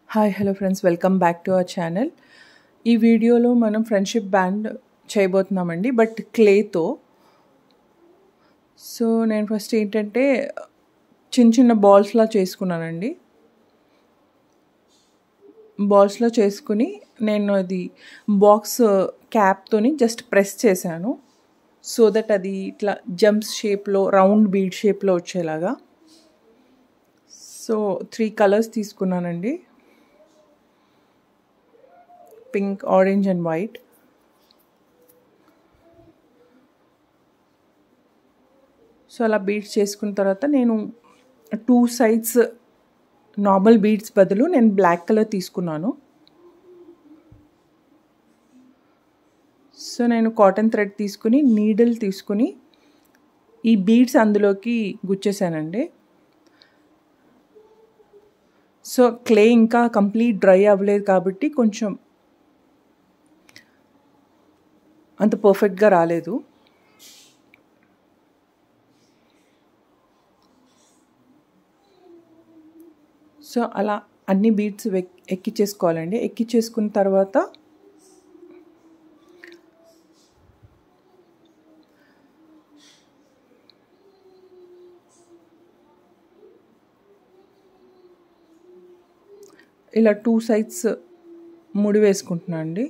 hi hello friends welcome back to our channel ఈ వీడియోలో మనం ఫ్రెండ్షిప్ బ్యాండ్ చేయబోతున్నామండి బట్ క్లేతో సో నేను ఫస్ట్ ఏంటంటే చిన్న చిన్న బాల్స్లా చేసుకున్నానండి బాల్స్లో చేసుకుని నేను అది బాక్స్ క్యాప్తోని జస్ట్ ప్రెస్ చేశాను సో దట్ అది ఇట్లా జంప్స్ షేప్లో రౌండ్ బీడ్ షేప్లో వచ్చేలాగా సో త్రీ కలర్స్ తీసుకున్నానండి pink orange and white so అలా బీడ్స్ చేసుకున్న తర్వాత నేను టూ సైడ్స్ నార్మల్ బీడ్స్ బదులు నేను బ్లాక్ కలర్ తీసుకున్నాను సో నేను కాటన్ థ్రెడ్ తీసుకుని నీడిల్ తీసుకుని ఈ బీడ్స్ అందులోకి గుచ్చేసానండి సో క్లే ఇంకా కంప్లీట్ డ్రై అవ్వలేదు కాబట్టి కొంచెం అంత పర్ఫెక్ట్గా రాలేదు సో అలా అన్ని బీట్స్ ఎక్కిచ్చేసుకోవాలండి ఎక్కిచ్చేసుకున్న తర్వాత ఇలా టూ సైడ్స్ ముడి వేసుకుంటున్నా అండి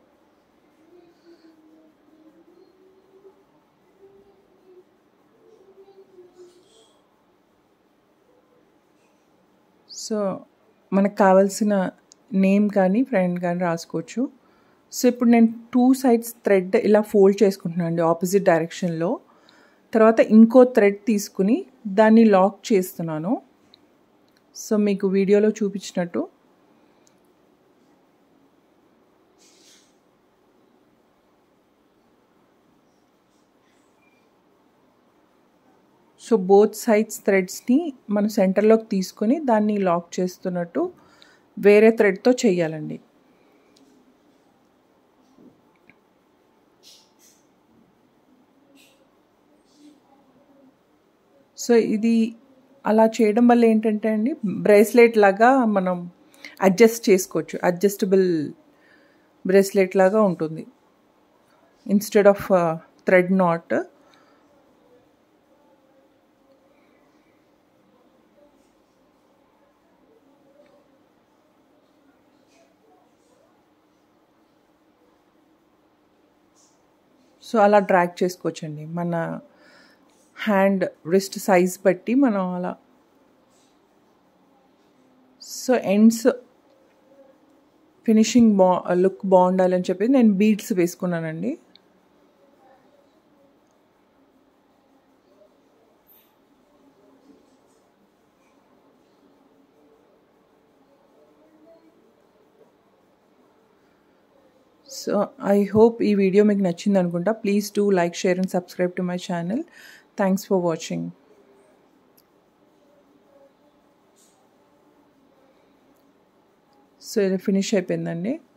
సో మనకు కావాల్సిన నేమ్ కానీ ఫ్రెండ్ కానీ రాసుకోవచ్చు సో ఇప్పుడు నేను టూ సైడ్స్ థ్రెడ్ ఇలా ఫోల్డ్ చేసుకుంటున్నాను అండి ఆపోజిట్ డైరెక్షన్లో తర్వాత ఇంకో థ్రెడ్ తీసుకుని దాన్ని లాక్ చేస్తున్నాను సో మీకు వీడియోలో చూపించినట్టు సో బోత్ సైడ్స్ థ్రెడ్స్ని మనం సెంటర్లోకి తీసుకొని దాన్ని లాక్ చేస్తున్నట్టు వేరే థ్రెడ్తో చేయాలండి సో ఇది అలా చేయడం వల్ల ఏంటంటే అండి బ్రేస్లెట్ లాగా మనం అడ్జస్ట్ చేసుకోవచ్చు అడ్జస్టబుల్ బ్రేస్లెట్ లాగా ఉంటుంది instead of thread knot so అలా డ్రాగ్ చేసుకోవచ్చండి మన హ్యాండ్ రిస్ట్ సైజ్ బట్టి మనం అలా సో ఎండ్స్ ఫినిషింగ్ బా లుక్ బాగుండాలని చెప్పి నేను బీడ్స్ వేసుకున్నానండి సో ఐ హోప్ ఈ వీడియో మీకు నచ్చింది అనుకుంటా please do like share and subscribe to my channel thanks for watching so ఇది ఫినిష్ అయిపోయిందండి